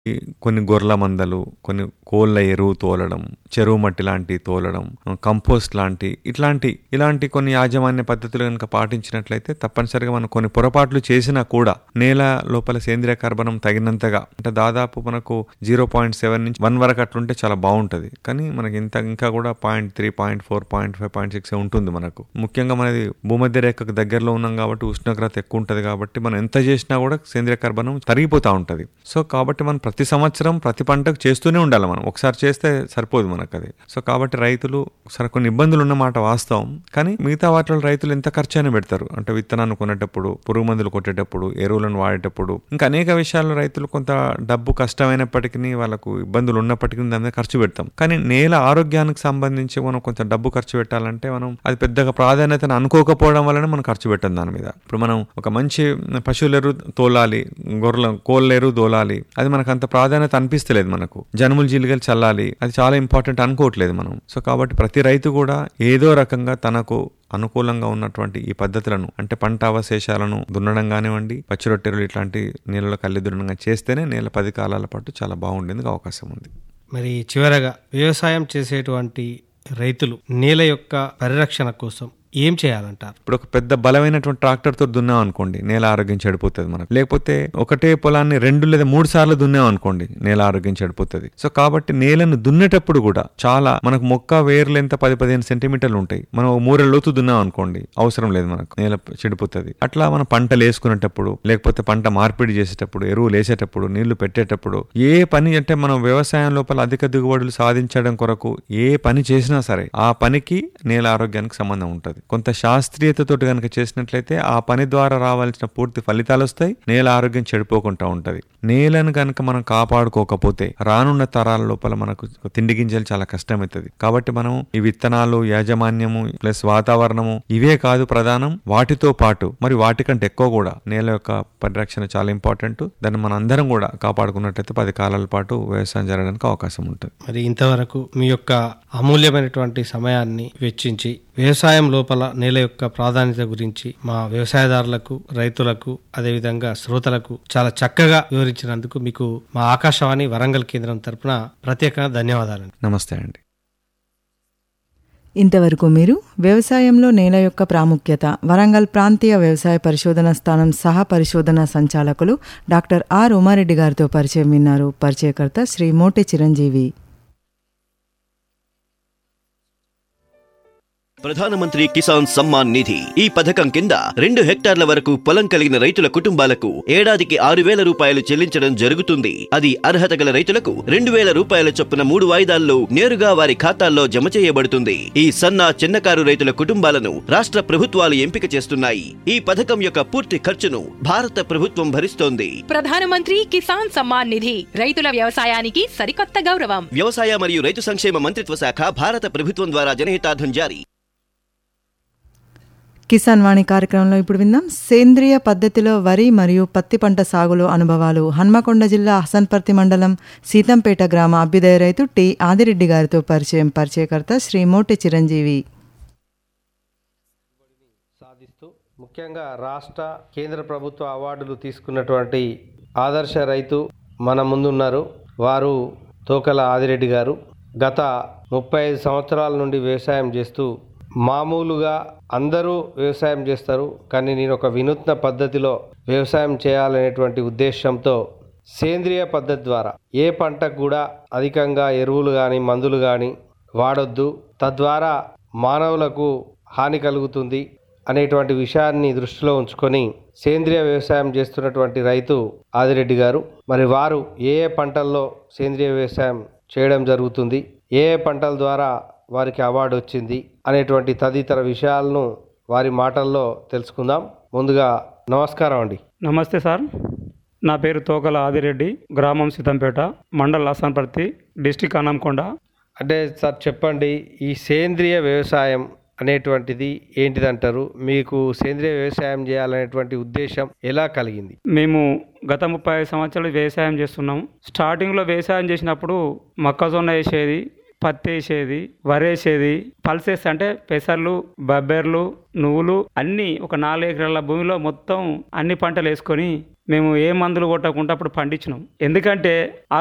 ఈ కొన్ని గొర్రెల మందలు కొన్ని కోళ్ళ ఎరువు తోలడం చెరువు మట్టి లాంటి తోలడం కంపోస్ట్ లాంటి ఇట్లాంటి ఇలాంటి కొన్ని యాజమాన్య పద్ధతులు కనుక పాటించినట్లయితే తప్పనిసరిగా మనం కొన్ని పొరపాట్లు చేసినా కూడా నేల లోపల సేంద్రియ కార్బనం తగినంతగా అంటే దాదాపు మనకు జీరో పాయింట్ సెవెన్ నుంచి వన్ వరకు అట్లుంటే చాలా బాగుంటుంది కానీ మనకి ఇంత ఇంకా కూడా point three point four point five point six ఉంటుంది మనకు ముఖ్యంగా మనది భూమధ్య రేఖకు దగ్గరలో ఉన్నాం కాబట్టి ఉష్ణోగ్రత ఎక్కువ ఉంటుంది కాబట్టి మనం ఎంత చేసినా కూడా సేంద్రియ కార్బనం తరిగిపోతూ ఉంటుంది సో కాబట్టి మనం ప్రతి సంవత్సరం ప్రతి పంటకు చేస్తూనే ఉండాలి మనం ఒకసారి చేస్తే సరిపోదు మనకు అది సో కాబట్టి రైతులు సరే కొన్ని ఇబ్బందులు ఉన్నమాట వాస్తవం కానీ మిగతా వాటిలో రైతులు ఎంత ఖర్చు అయినా పెడతారు అంటే విత్తనాన్ని కొనేటప్పుడు పురుగు మందులు కొట్టేటప్పుడు ఎరువులను వాడేటప్పుడు ఇంకా అనేక విషయాల్లో రైతులు కొంత డబ్బు కష్టమైనప్పటికీ వాళ్ళకు ఇబ్బందులు ఉన్నప్పటికీ దాని మీద ఖర్చు పెడతాం కానీ నేల ఆరోగ్యానికి సంబంధించి మనం కొంచెం డబ్బు ఖర్చు పెట్టాలంటే మనం అది పెద్దగా ప్రాధాన్యతను అనుకోకపోవడం వలన మనం ఖర్చు పెట్టం దాని మీద ఇప్పుడు మనం ఒక మంచి పశువుల ఎరువు తోలాలి గొర్రెల కోళ్ళ ఎరువు తోలాలి అది మనకు అంత ప్రాధాన్యత అనిపిస్తలేదు మనకు జనుములు జీలికలు చల్లాలి అది చాలా ఇంపార్టెంట్ అనుకోవట్లేదు మనం సో కాబట్టి ప్రతి రైతు కూడా ఏదో రకంగా తనకు అనుకూలంగా ఉన్నటువంటి ఈ పద్ధతులను అంటే పంట అవశేషాలను దున్నడం కానివ్వండి పచ్చి రొట్టెలు ఇట్లాంటి నీళ్ళలో కళ్ళి దున్నడం చేస్తేనే నేల పది కాలాల పాటు చాలా బాగుండేందుకు అవకాశం ఉంది మరి చివరగా వ్యవసాయం చేసేటువంటి రైతులు నేల యొక్క పరిరక్షణ కోసం ఏం చేయాలంటారు ఇప్పుడు ఒక పెద్ద బలమైనటువంటి ట్రాక్టర్ తో దున్నాం అనుకోండి నేల ఆరోగ్యం చెడిపోతుంది మనకు లేకపోతే ఒకటే పొలాన్ని రెండు లేదా మూడు సార్లు దున్నాం అనుకోండి నేల ఆరోగ్యం చెడిపోతుంది సో కాబట్టి నేలను దున్నేటప్పుడు కూడా చాలా మనకు మొక్క వేర్లు ఎంత పది పదిహేను సెంటీమీటర్లు ఉంటాయి మనం ఒక మూరె లోతు దున్నాం అనుకోండి అవసరం లేదు మనకు నేల చెడిపోతుంది అట్లా మనం పంటలు వేసుకునేటప్పుడు లేకపోతే పంట మార్పిడి చేసేటప్పుడు ఎరువులు వేసేటప్పుడు నీళ్లు పెట్టేటప్పుడు ఏ పని అంటే మనం వ్యవసాయం లోపల అధిక దిగుబడులు సాధించడం కొరకు ఏ పని చేసినా సరే ఆ పనికి నేల ఆరోగ్యానికి సంబంధం ఉంటుంది కొంత శాస్త్రీయతతో కనుక చేసినట్లయితే ఆ పని ద్వారా రావాల్సిన పూర్తి ఫలితాలు వస్తాయి నేల ఆరోగ్యం చెడిపోకుండా ఉంటది నేలను కనుక మనం కాపాడుకోకపోతే రానున్న తరాల లోపల మనకు తిండి గింజలు చాలా కష్టమవుతుంది కాబట్టి మనం ఈ విత్తనాలు యాజమాన్యము ప్లస్ వాతావరణము ఇవే కాదు ప్రధానం వాటితో పాటు మరి వాటికంటే ఎక్కువ కూడా నేల యొక్క పరిరక్షణ చాలా ఇంపార్టెంట్ దాన్ని మన అందరం కూడా కాపాడుకున్నట్లయితే పది కాలాల పాటు వ్యవసాయం జరగడానికి అవకాశం ఉంటుంది మరి ఇంతవరకు మీ యొక్క అమూల్యమైనటువంటి సమయాన్ని వెచ్చించి వ్యవసాయం లోపల నేల యొక్క ప్రాధాన్యత గురించి మా వ్యవసాయదారులకు రైతులకు అదేవిధంగా శ్రోతలకు చాలా చక్కగా వివరించినందుకు మీకు మా ఆకాశవాణి వరంగల్ కేంద్రం తరపున ప్రత్యేకంగా ధన్యవాదాలు నమస్తే అండి ఇంతవరకు మీరు వ్యవసాయంలో నేల యొక్క ప్రాముఖ్యత వరంగల్ ప్రాంతీయ వ్యవసాయ పరిశోధన స్థానం సహ పరిశోధన సంచాలకులు డాక్టర్ ఆర్ ఉమారెడ్డి గారితో పరిచయం విన్నారు పరిచయకర్త శ్రీ మోటి చిరంజీవి ప్రధానమంత్రి కిసాన్ సమ్మాన్ నిధి ఈ పథకం కింద రెండు హెక్టార్ల వరకు పొలం కలిగిన రైతుల కుటుంబాలకు ఏడాదికి ఆరు వేల రూపాయలు చెల్లించడం జరుగుతుంది అది అర్హత గల రైతులకు రెండు వేల రూపాయల చొప్పున మూడు వాయిదాల్లో నేరుగా వారి ఖాతాల్లో జమ చేయబడుతుంది ఈ సన్న చిన్నకారు రైతుల కుటుంబాలను రాష్ట్ర ప్రభుత్వాలు ఎంపిక చేస్తున్నాయి ఈ పథకం యొక్క పూర్తి ఖర్చును భారత ప్రభుత్వం భరిస్తోంది ప్రధానమంత్రి కిసాన్ సమ్మాన్ నిధి రైతుల వ్యవసాయానికి సరికొత్త గౌరవం వ్యవసాయ మరియు రైతు సంక్షేమ మంత్రిత్వ శాఖ భారత ప్రభుత్వం ద్వారా జనహితార్థం జారీ కిసాన్ వాణి కార్యక్రమంలో ఇప్పుడు విందాం సేంద్రియ పద్ధతిలో వరి మరియు పత్తి పంట సాగులో అనుభవాలు హన్మకొండ జిల్లా హసన్పర్తి మండలం సీతంపేట గ్రామ అభ్యుదయ రైతు టి ఆదిరెడ్డి గారితో పరిచయం పరిచయకర్త శ్రీ మోటి చిరంజీవి సాధిస్తూ ముఖ్యంగా రాష్ట్ర కేంద్ర ప్రభుత్వ అవార్డులు తీసుకున్నటువంటి ఆదర్శ రైతు మన ముందున్నారు వారు తోకల ఆదిరెడ్డి గారు గత ముప్పై ఐదు సంవత్సరాల నుండి వ్యవసాయం చేస్తూ మామూలుగా అందరూ వ్యవసాయం చేస్తారు కానీ నేను ఒక వినూత్న పద్ధతిలో వ్యవసాయం చేయాలనేటువంటి ఉద్దేశంతో సేంద్రియ పద్ధతి ద్వారా ఏ పంటకు కూడా అధికంగా ఎరువులు కానీ మందులు కానీ వాడొద్దు తద్వారా మానవులకు హాని కలుగుతుంది అనేటువంటి విషయాన్ని దృష్టిలో ఉంచుకొని సేంద్రియ వ్యవసాయం చేస్తున్నటువంటి రైతు ఆదిరెడ్డి గారు మరి వారు ఏ ఏ పంటల్లో సేంద్రియ వ్యవసాయం చేయడం జరుగుతుంది ఏ ఏ పంటల ద్వారా వారికి అవార్డు వచ్చింది అనేటువంటి తదితర విషయాలను వారి మాటల్లో తెలుసుకుందాం ముందుగా నమస్కారం అండి నమస్తే సార్ నా పేరు తోకల ఆదిరెడ్డి గ్రామం సితంపేట మండల్ అసన్పర్తి డిస్టిక్ అనంకొండ అంటే సార్ చెప్పండి ఈ సేంద్రియ వ్యవసాయం అనేటువంటిది ఏంటిదంటారు మీకు సేంద్రియ వ్యవసాయం చేయాలనేటువంటి ఉద్దేశం ఎలా కలిగింది మేము గత ముప్పై ఐదు సంవత్సరాలు వ్యవసాయం చేస్తున్నాం స్టార్టింగ్లో వ్యవసాయం చేసినప్పుడు మొక్కజొన్న వేసేది పత్తి వేసేది వరేసేది పల్సెస్ అంటే పెసర్లు బబ్బెర్లు నువ్వులు అన్ని ఒక నాలుగు ఎకరాల భూమిలో మొత్తం అన్ని పంటలు వేసుకొని మేము ఏ మందులు కొట్టకుండా అప్పుడు పండించినాం ఎందుకంటే ఆ